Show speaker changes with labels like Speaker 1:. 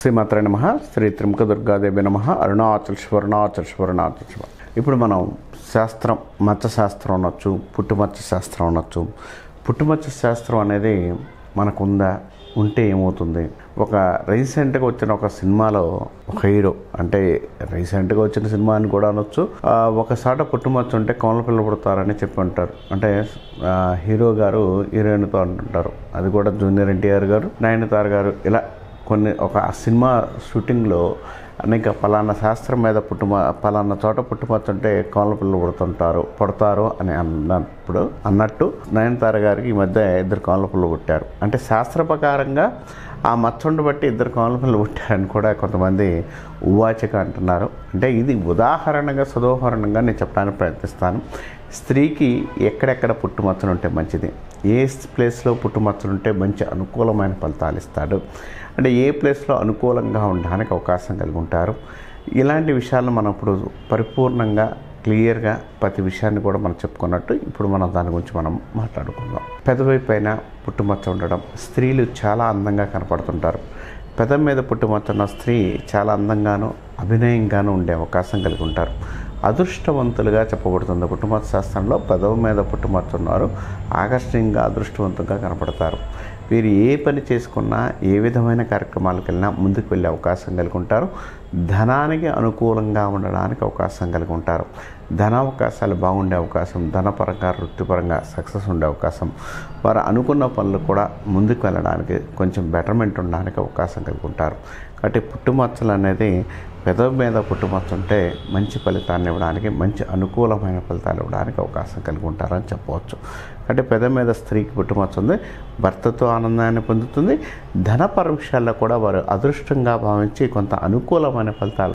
Speaker 1: శ్రీమాత్ర నమ శ్రీ త్రిముఖ దుర్గాదేవి నమ అరుణాచల్ శివ అరుణాచల్ శివ అరుణాచల్ శివ ఇప్పుడు మనం శాస్త్రం మత్స్య శాస్త్రం అనొచ్చు పుట్టుమత్స్య శాస్త్రం అనొచ్చు పుట్టుమత్స్య శాస్త్రం అనేది మనకు ఉందా ఉంటే ఏమవుతుంది ఒక రీసెంట్గా వచ్చిన ఒక సినిమాలో ఒక హీరో అంటే రీసెంట్గా వచ్చిన సినిమా అని కూడా అనొచ్చు ఆ, ఒకసాట పుట్టుమచ్చ ఉంటే కోమల పిల్ల పుడతారని చెప్పి ఉంటారు అంటే ఆ, హీరో గారు హీరోయిన్తో అంటుంటారు అది కూడా జూనియర్ ఎన్టీఆర్ గారు నయనతార గారు ఇలా కొన్ని ఒక సినిమా షూటింగ్లో అనేక పలానా శాస్త్రం మీద పుట్టుమ పలానా చోట పుట్టుమచ్చుంటే కోళ్ళ పిల్లలు పుడుతుంటారు పుడతారు అని అన్నప్పుడు అన్నట్టు నయనతార గారికి ఈ మధ్య ఇద్దరు కోళ్ళ పిల్లలు పుట్టారు అంటే శాస్త్ర ప్రకారంగా ఆ మచ్చుండు బట్టి ఇద్దరు కోళ్ళ పిల్లలు పుట్టారని కూడా కొంతమంది ఉవాచక అంటున్నారు అంటే ఇది ఉదాహరణగా సదోహరణంగా నేను చెప్పడానికి ప్రయత్నిస్తాను స్త్రీకి ఎక్కడెక్కడ పుట్టుమచ్చలు ఉంటే మంచిది ఏ ప్లేస్లో పుట్టుమచ్చలు ఉంటే మంచి అనుకూలమైన ఫలితాలు ఇస్తాడు అంటే ఏ ప్లేస్లో అనుకూలంగా ఉండడానికి అవకాశం కలిగి ఉంటారు ఇలాంటి విషయాలను మనం ఇప్పుడు పరిపూర్ణంగా క్లియర్గా ప్రతి విషయాన్ని కూడా మనం చెప్పుకున్నట్టు ఇప్పుడు మనం దాని గురించి మనం మాట్లాడుకుందాం పెదవి పైన పుట్టుమచ్చ ఉండడం స్త్రీలు చాలా అందంగా కనపడుతుంటారు పెదవి మీద పుట్టుమచ్చ ఉన్న స్త్రీ చాలా అందంగాను అభినయంగాను ఉండే అవకాశం కలిగి ఉంటారు అదృష్టవంతులుగా చెప్పబడుతుంది పుట్టుమచ్చ శాస్త్రంలో పెదవి మీద పుట్టుమచ్చ ఉన్నారు ఆకర్షణీయంగా అదృష్టవంతంగా కనపడతారు వీరు ఏ పని చేసుకున్నా ఏ విధమైన కార్యక్రమాలకు వెళ్ళినా ముందుకు వెళ్ళే అవకాశం కలిగి ఉంటారు ధనానికి అనుకూలంగా ఉండడానికి అవకాశం కలిగి ఉంటారు ధన అవకాశాలు బాగుండే అవకాశం ధనపరంగా వృత్తిపరంగా సక్సెస్ ఉండే అవకాశం వారు అనుకున్న పనులు కూడా ముందుకు వెళ్ళడానికి కొంచెం బెటర్మెంట్ ఉండడానికి అవకాశం కలిగి ఉంటారు కాబట్టి పుట్టుమచ్చలు అనేది పెదవి మీద పుట్టుమచ్చ ఉంటే మంచి ఫలితాన్ని ఇవ్వడానికి మంచి అనుకూలమైన ఫలితాలు ఇవ్వడానికి అవకాశం కలిగి ఉంటారని చెప్పవచ్చు అంటే పెద మీద స్త్రీకి పుట్టుమచ్చ ఉంది భర్తతో ఆనందాన్ని పొందుతుంది ధనపర విషయాల్లో కూడా వారు అదృష్టంగా భావించి కొంత అనుకూలమైన ఫలితాలు